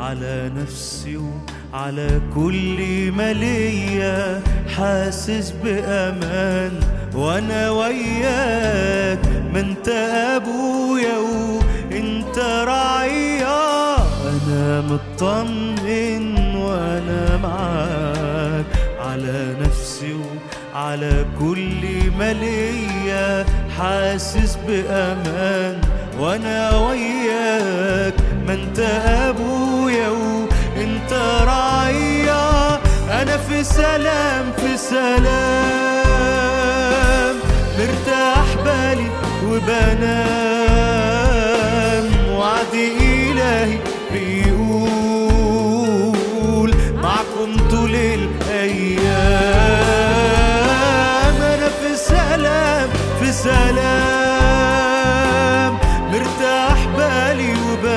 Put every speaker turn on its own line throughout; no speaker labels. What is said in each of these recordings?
على نفسي وعلى كل ما ليا حاسس بأمان وانا وياك ما انت ابويا وانت رعيا انا مطمن وانا معاك على نفسي وعلى كل ما ليا حاسس بأمان وانا وياك ما انت ابويا وانت رعيا انا في سلام في سلام مرتاح بالي وبنام وعد الهي بيقول معكم طول الايام انا في سلام في سلام مرتاح بالي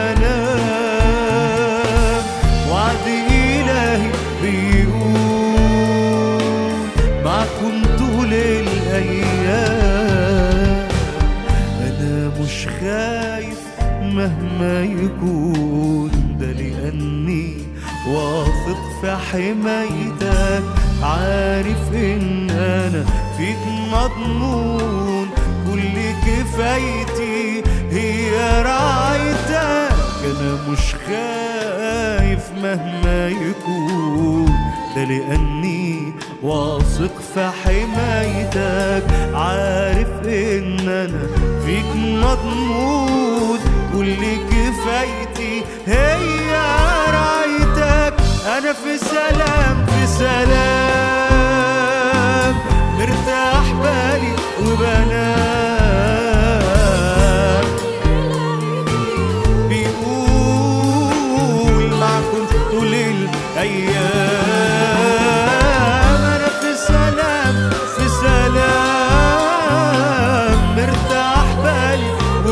وبنام وعد إلهي بيقول معكم طول الأيام أنا مش خايف مهما يكون ده لأني واثق في حمايتك عارف إن أنا فيك مضمون كل كفايتي هي رعايتك أنا مش خايف مهما يكون ده لأني واثق في حمايتك عارف إن أنا فيك مضمون كل كفايتي هي رعايتك أنا في سلام في سلام مرتاح بالي وبنام بيقول معكم طول الأيام أنا في سلام في سلام مرتاح بالي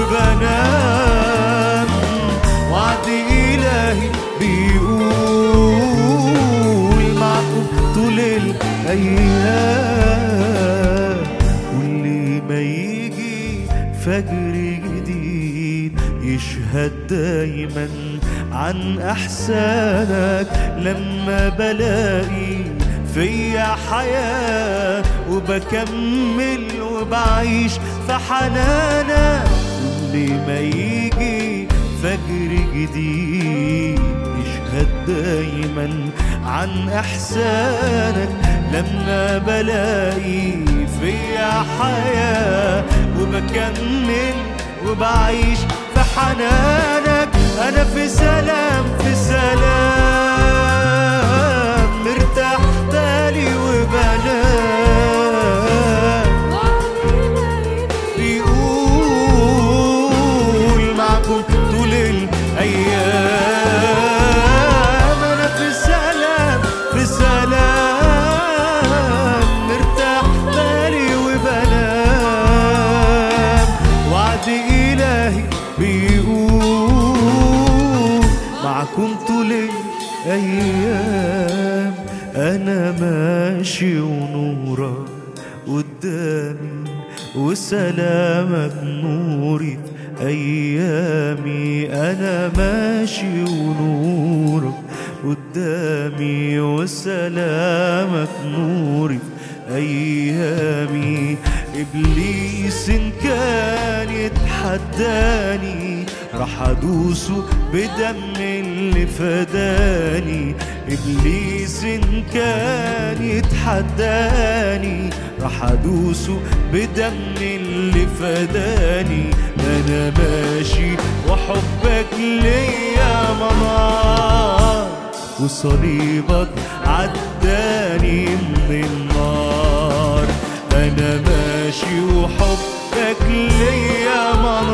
وبنام وعد إلهي بيقول معكم طول الأيام كل ما يجي فجر جديد يشهد دايما عن احسانك لما بلاقي فيا حياة وبكمل وبعيش في حنانك كل ما يجي فجر جديد يشهد دايما عن احسانك لما بلاقي فيا حياة وبكمل وبعيش في حنانك انا في سلام في سلام مرتاح بالي وبنام بيقول معكم طول الايام انا في سلام في سلام مرتاح بالي وبنام وعد الهي بيقول معكم طول الايام انا ماشي ونورك قدامي وسلامك نوري في أيامي أنا ماشي ونورك قدامي وسلامك نوري في أيامي إبليس إن كان يتحداني راح أدوسه بدم اللي فداني إبليس إن كان يتحداني راح أدوسه بدم اللي فداني أنا ماشي وحبك ليا منار وصليبك عداني من النار أنا ماشي وحبك ليا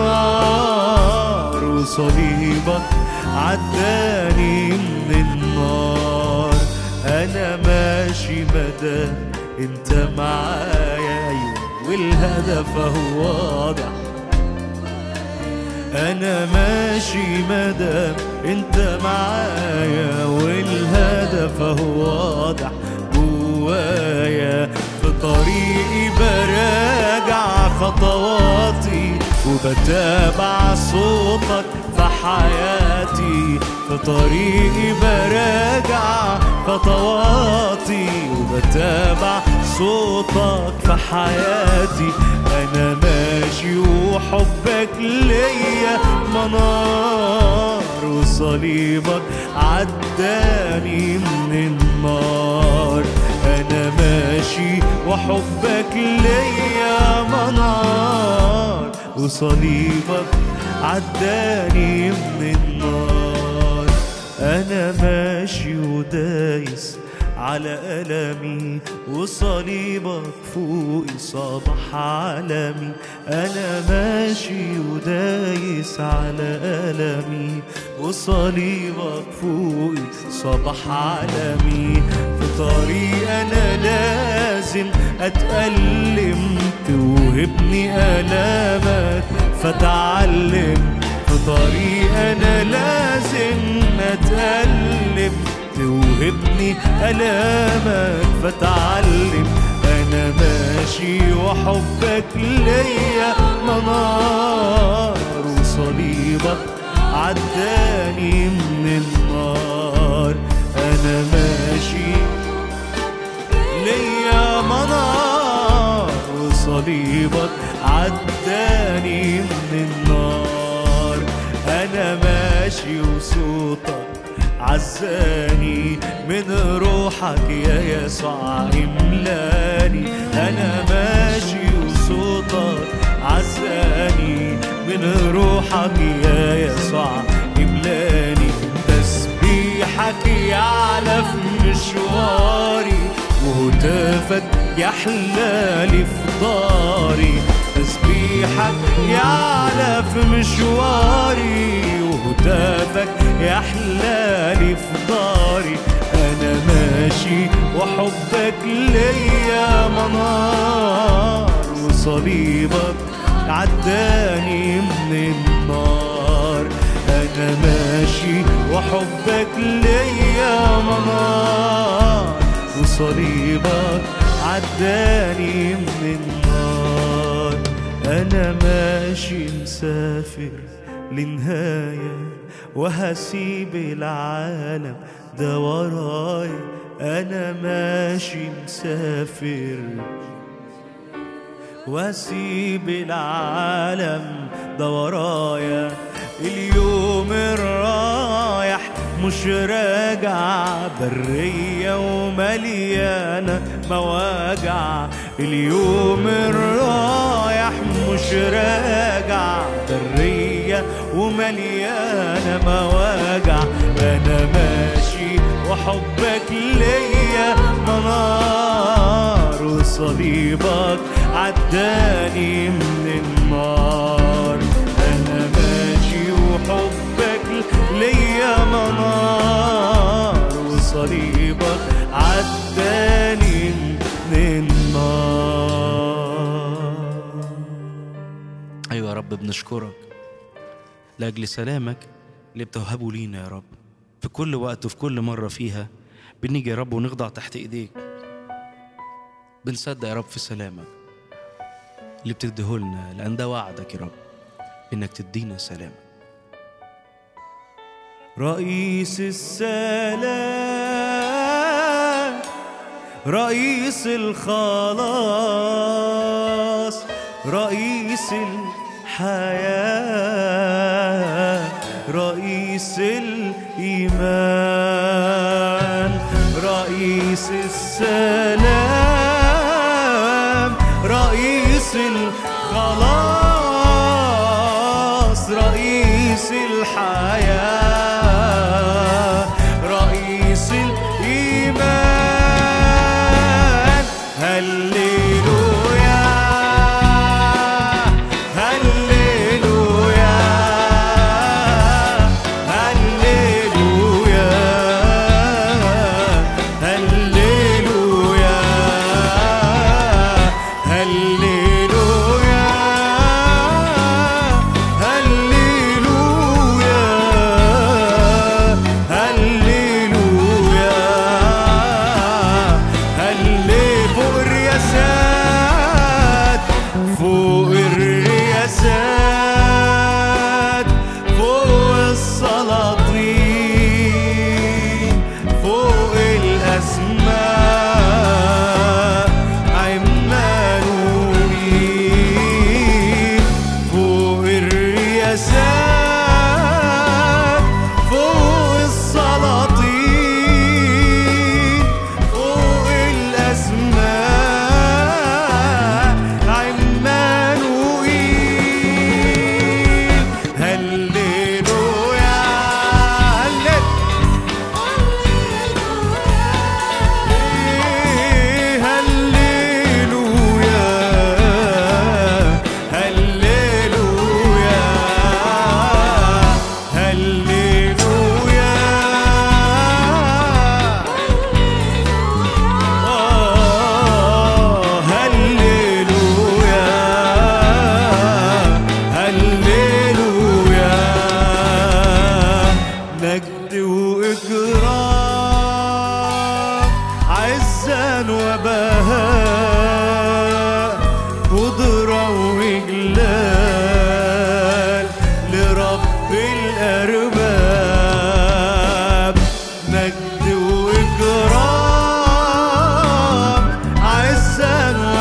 منار وصليبك عداني من النار أنا ماشي مدى انت معايا أيوة والهدف هو واضح انا ماشي مدام انت معايا والهدف هو واضح جوايا في طريقي براجع خطواتي وبتابع صوتك في حياتي في طريقي براجع خطواتي وبتابع صوتك في حياتي انا ماشي وحبك ليا منار وصليبك عداني من النار انا ماشي وحبك ليا منار وصليبك عداني من النار انا ماشي ودايس على ألمي وصليبك فوقي صباح عالمي أنا ماشي ودايس على ألمي وصليبك فوقي صباح عالمي في طريق أنا لازم أتألم توهبني آلامك فتعلم في طريق أنا لازم أتألم توهبني ألامك فتعلم أنا ماشي وحبك ليا منار وصليبك عداني من النار أنا ماشي ليا منار وصليبك عداني من النار أنا ماشي وصوتك عزاني من روحك يا يسوع املاني انا ماشي وصوتك عزاني من روحك يا يسوع املاني تسبيحك يعلى في مشواري وهتافك يحلى لي في داري تسبيحك يعلى في مشواري وهتافك يحلى لي في داري انا ماشي وحبك ليا منار وصليبك عداني من النار انا ماشي وحبك ليا منار وصليبك عداني من النار انا ماشي مسافر لنهاية وهسيب العالم ده ورايا أنا ماشي مسافر واسيب العالم ده ورايا اليوم الرايح مش راجع برية ومليانة مواجع اليوم الرايح مش راجع برية ومليانة مواجع أنا ماشي وحبك ليا منار وصليبك عداني من النار أنا ماشي وحبك ليا منار وصليبك عداني من النار
أيوة يا رب بنشكرك لأجل سلامك اللي بتوهبه لينا يا رب في كل وقت وفي كل مرة فيها بنيجي يا رب ونخضع تحت إيديك بنصدق يا رب في سلامك اللي بتديهولنا لأن ده وعدك يا رب إنك تدينا سلام
رئيس السلام رئيس الخلاص رئيس الحياة رئيس الإيمان رئيس السلام رئيس الخلاص رئيس الحياة رئيس الإيمان هللويا هللويا هللويا هللويا هللويا هللويا مجد وإكرام عزا وبهاء قدرة وإجلال لرب الأرباب مجد وإكرام عزا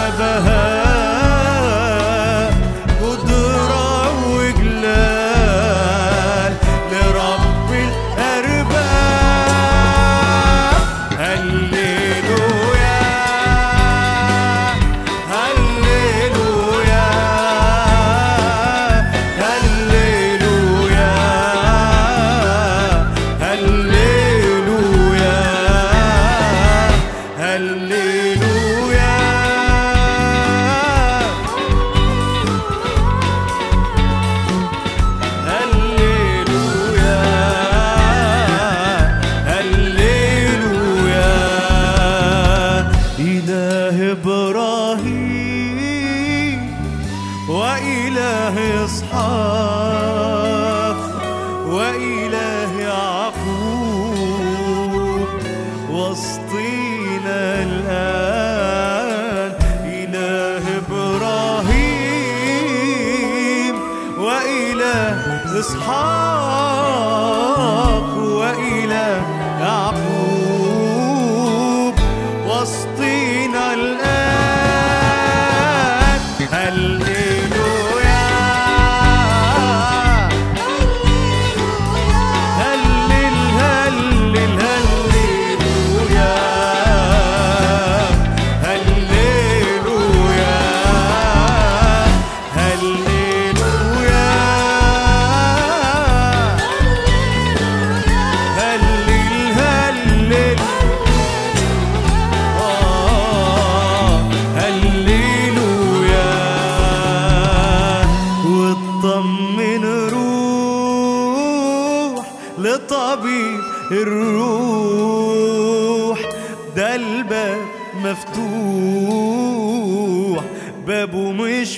وبهاء قدرة وإجلال لرب الأرباب هللويا هللويا هللويا هللويا هللويا هللويا هللويا إله إبراهيم وإله إسحاق وإله يعقوب وسطينا الآن إله إبراهيم وإله إسحاق وإله يعقوب وسطينا الآن هللويا هلل هلل هللويا هللويا هللويا هلل هلل آه، هللويا واطمن روح لطبيب الروح ده الباب مفتوح بابه مش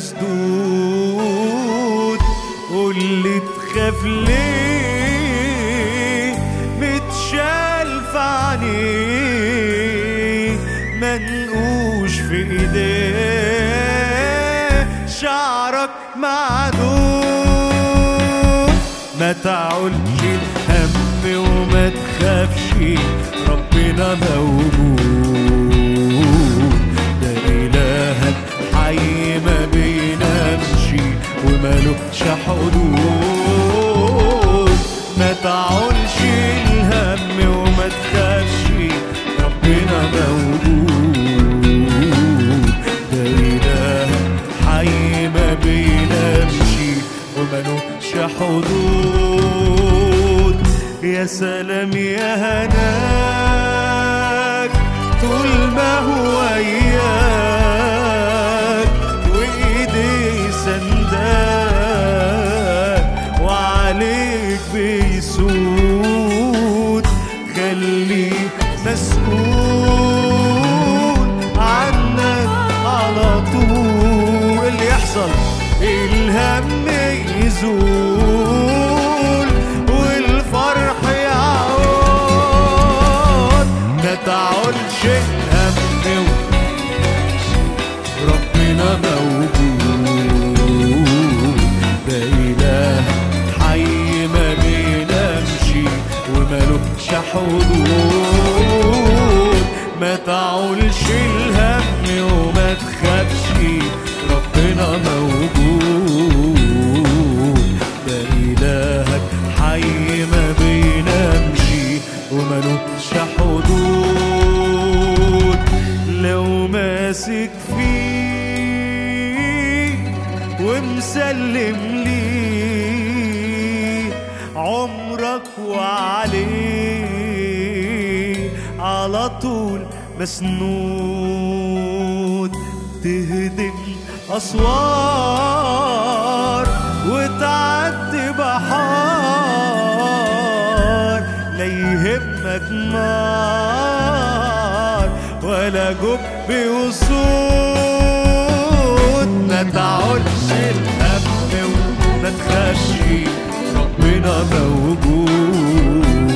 مسدود قولي تخاف ليه متشال في عينيه منقوش في ايديه شعرك معدود ما تعولش الهم وما تخافش ربنا موجود ده إلهك حي ما بينامش ومالوش حدود ما تعولش الهم وما تخافش ربنا موجود ده إلهك حي ما بينامش ومالوش حدود يا سلام يا هناك طول ما هو اياك وايدي سنداك وعليك بيسود خليك مسؤول عنك على طول اللي يحصل الهم يزول والفرح يعود ما تعولش الهم ربنا موجود ده إله حي ما بينامش ومالوش حدود ما تعولش الهم وما تخافش ربنا موجود ده إلهك حي ما بينامش ومالوش حدود لو ماسك فيه ومسلم ليه عمرك وعليه على طول مسنود تهدم أسوار وتعدي بحار لا يهمك نار ولا جب وصوت ما تعولش الهم وما تخافش ربنا موجود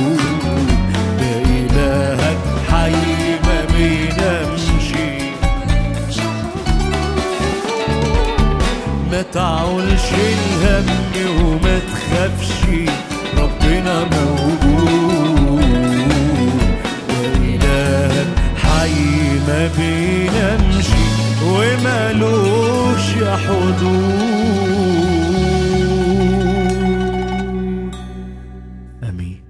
بينا امشي ومالوش حدود
امين